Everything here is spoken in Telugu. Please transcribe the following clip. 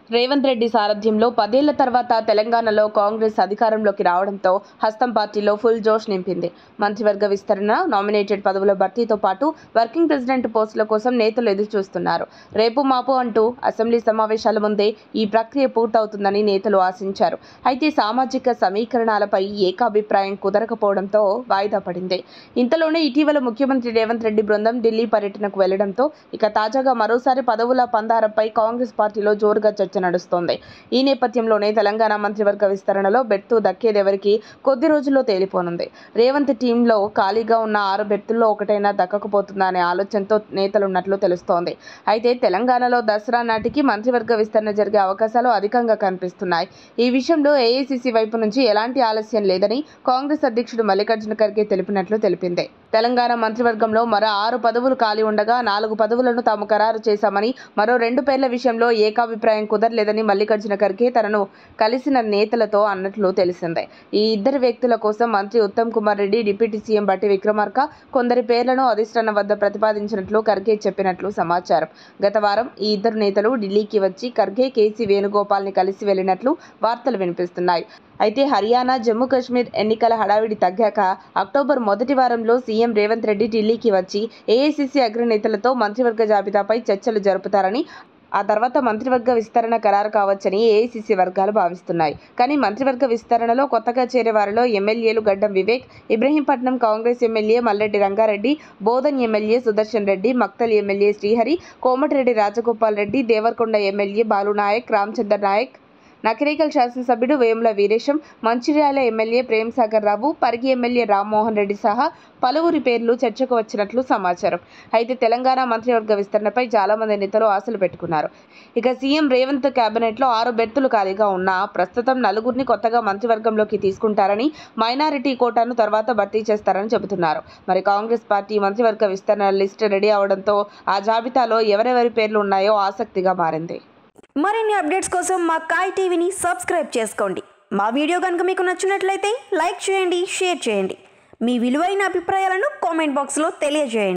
రేవంత్ రెడ్డి సారథ్యంలో పదేళ్ల తర్వాత తెలంగాణలో కాంగ్రెస్ అధికారంలోకి రావడంతో హస్తం పార్టీలో ఫుల్ జోష్ నింపింది మంత్రివర్గ విస్తరణ నామినేటెడ్ పదవుల భర్తీతో పాటు వర్కింగ్ ప్రెసిడెంట్ పోస్టుల కోసం నేతలు ఎదురుచూస్తున్నారు రేపు మాపు అంటూ అసెంబ్లీ సమావేశాల ముందే ఈ ప్రక్రియ పూర్తవుతుందని నేతలు ఆశించారు అయితే సామాజిక సమీకరణాలపై ఏకాభిప్రాయం కుదరకపోవడంతో వాయిదా పడింది ఇంతలోనే ఇటీవల ముఖ్యమంత్రి రేవంత్ రెడ్డి బృందం ఢిల్లీ పర్యటనకు వెళ్లడంతో ఇక తాజాగా మరోసారి పదవుల పందారంపై కాంగ్రెస్ పార్టీలో జోరుగా చర్చ నడుస్తోంది ఈ నేపథ్యంలోనే తెలంగాణ మంత్రివర్గ విస్తరణలో బెర్తు దక్కేదెవరికి కొద్ది రోజుల్లో తేలిపోనుంది రేవంత్ టీంలో ఖాళీగా ఉన్న ఆరు బెర్తుల్లో ఒకటైనా దక్కకపోతుందా అనే ఆలోచనతో నేతలున్నట్లు తెలుస్తోంది అయితే తెలంగాణలో దసరా నాటికి మంత్రివర్గ విస్తరణ జరిగే అవకాశాలు అధికంగా కనిపిస్తున్నాయి ఈ విషయంలో ఏఐసిసి వైపు నుంచి ఎలాంటి ఆలస్యం లేదని కాంగ్రెస్ అధ్యక్షుడు మల్లికార్జున ఖర్గే తెలిపినట్లు తెలిపింది తెలంగాణ మంత్రివర్గంలో మరో ఆరు పదవులు ఖాళీ ఉండగా నాలుగు పదవులను తాము ఖరారు చేశామని మరో రెండు పేర్ల విషయంలో ఏకాభిప్రాయం కుదరలేదని మల్లికార్జున ఖర్గే తనను కలిసిన నేతలతో అన్నట్లు తెలిసిందే ఈ ఇద్దరు వ్యక్తుల కోసం మంత్రి ఉత్తమ్ కుమార్ రెడ్డి డిప్యూటీ సీఎం బట్టి విక్రమార్క కొందరి పేర్లను అధిష్టానం వద్ద ప్రతిపాదించినట్లు ఖర్గే చెప్పినట్లు సమాచారం గత వారం ఈ ఇద్దరు నేతలు ఢిల్లీకి వచ్చి ఖర్గే కేసీ వేణుగోపాల్ని కలిసి వెళ్లినట్లు వార్తలు వినిపిస్తున్నాయి అయితే హర్యానా జమ్మూ కాశ్మీర్ ఎన్నికల హడావిడి తగ్గాక అక్టోబర్ మొదటి వారంలో సీఎం రేవంత్ రెడ్డి ఢిల్లీకి వచ్చి ఏఐసిసి అగ్రనేతలతో మంత్రివర్గ జాబితాపై చర్చలు జరుపుతారని ఆ తర్వాత మంత్రివర్గ విస్తరణ ఖరారు కావచ్చని ఏఐసిసి వర్గాలు భావిస్తున్నాయి కానీ మంత్రివర్గ విస్తరణలో కొత్తగా చేరే వారిలో ఎమ్మెల్యేలు Gaddam Vivek Ibrahimpatnam Congress MLA Malreddy Rangareddy Bodhan MLA Sudarshan Reddy Makthal MLA Srihari Komatireddy Rajagopal Reddy Devarakonda MLA Balu Naik Ramachandra Naik Nakrekal శాసనసభ్యుడు వేముల వీరేశం మంచిర్యాల ఎమ్మెల్యే ప్రేమ్ సాగర్ రావు పరిగి ఎమ్మెల్యే రామ్మోహన్ రెడ్డి సహా పలువురి పేర్లు చర్చకు వచ్చినట్లు సమాచారం అయితే తెలంగాణ మంత్రివర్గ విస్తరణపై చాలా మంది నేతలు ఆశలు పెట్టుకున్నారు ఇక సీఎం రేవంత్ కేబినెట్లో ఆరు బెర్తులు ఖాళీగా ఉన్నా ప్రస్తుతం నలుగురిని కొత్తగా మంత్రివర్గంలోకి తీసుకుంటారని మైనారిటీ కోటాను తర్వాత భర్తీ చేస్తారని చెబుతున్నారు మరి కాంగ్రెస్ పార్టీ మంత్రివర్గ విస్తరణ లిస్ట్ రెడీ అవడంతో ఆ జాబితాలో ఎవరెవరి పేర్లు ఉన్నాయో ఆసక్తిగా మారింది మరిన్ని అప్డేట్స్ కోసం మా కాయ్ టీవీని సబ్స్క్రైబ్ చేసుకోండి మా వీడియో కనుక మీకు నచ్చినట్లయితే లైక్ చేయండి షేర్ చేయండి మీ విలువైన అభిప్రాయాలను కామెంట్ బాక్స్లో తెలియజేయండి